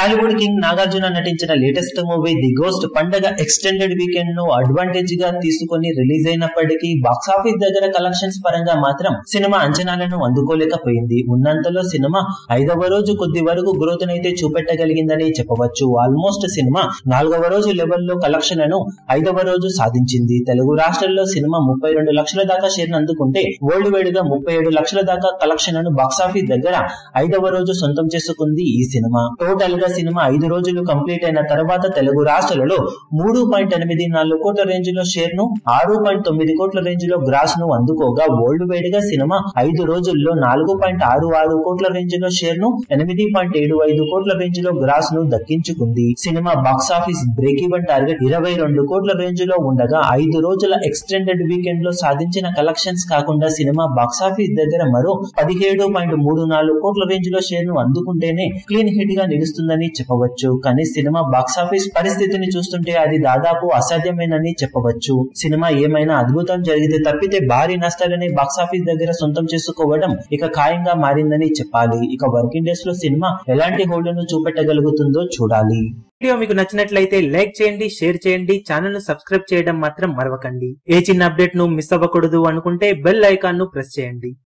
Tollywood king Nagarjuna నటించిన latest movie the ghost పండగ extended weekend ను అడ్వాంటేజ్ గా తీసుకుని రిలీజ్ అయినప్పటికీ బాక్సాఫీస్ దగ్గర కలెక్షన్స్ పరంగా మాత్రం సినిమా అంచనాలను అందుకోలేకపోయింది ఉన్నంతలో సినిమా ఐదవ రోజు కొద్ది వరకు గ్రోత్ నైతే చూపెట్టగలిగిందని చెప్పవచ్చు ఆల్మోస్ట్ సినిమా నాలుగవ రోజు లెవెల్లో కలెక్షన్లను ఐదవ రోజు సాధించింది తెలుగు రాష్ట్రాల్లో సినిమా ముప్పై రెండు లక్షల దాకా షేర్ అందుకుంటే వరల్డ్ వైడ్ గా ముప్పై ఏడు లక్షల దాకా కలెక్షన్లను బాక్సాఫీస్ దగ్గర ఐదవ రోజు సొంతం చేసుకుంది ఈ సినిమా టోటల్ గా సినిమా ఐదు రోజులు కంప్లీట్ అయిన తర్వాత తెలుగు రాష్ట్రాలలో మూడు పాయింట్ ఎనిమిది నాలుగు కోట్ల రేంజ్ లో షేర్ ను ఆరు పాయింట్ తొమ్మిది కోట్ల రేంజ్ లో గ్రాస్ ను అందుకోగా వరల్డ్ వైడ్ గా సినిమా ఐదు రోజుల్లో నాలుగు పాయింట్ ఆరు ఆరు కోట్ల రేంజ్ లో షేర్ ను ఎనిమిది పాయింట్ ఏడు ఐదు కోట్ల రేంజ్ లో గ్రాస్ ను దక్కించుకుంది సినిమా box office break even target ఇరవై రెండు కోట్ల రేంజ్ లో ఉండగా ఐదు రోజుల ఎక్స్టెండెడ్ వీకెండ్ లో సాధించిన కలెక్షన్స్ కాకుండా సినిమా బాక్స్ ఆఫీస్ దగ్గర మరో పదిహేడు పాయింట్ మూడు నాలుగు కోట్ల రేంజ్ లో షేర్ ను అందుకుంటేనే క్లీన్ హిట్ గా నిలుస్తుందని చెప్పవచ్చు కానీ సినిమా బాక్స్ ఆఫీస్ పరిస్థితిని చూస్తుంటే అది దాదాపు అసాధ్యమేనని చెప్పవచ్చు సినిమా ఏమైనా అద్భుతం జరిగితే తప్పితే భారీ నష్టాలని బాక్స్ ఆఫీస్ దగ్గర సొంతం చేసుకోవడం ఇక ఖాయంగా మారిందని చెప్పాలి ఇక వర్కింగ్ డేస్ లో సినిమా ఎలాంటి హోల్డ్ ను చూపెట్టగలుగుతుందో చూడాలి వీడియో మీకు నచ్చినట్లయితే లైక్ చేయండి షేర్ చేయండి ఛానల్ ను సబ్స్క్రైబ్ చేయడం మాత్రం మరవకండి ఏ చిన్న అప్డేట్ ను మిస్ అవ్వకూడదు అనుకుంటే బెల్ ఐకాన్ ను ప్రెస్ చేయండి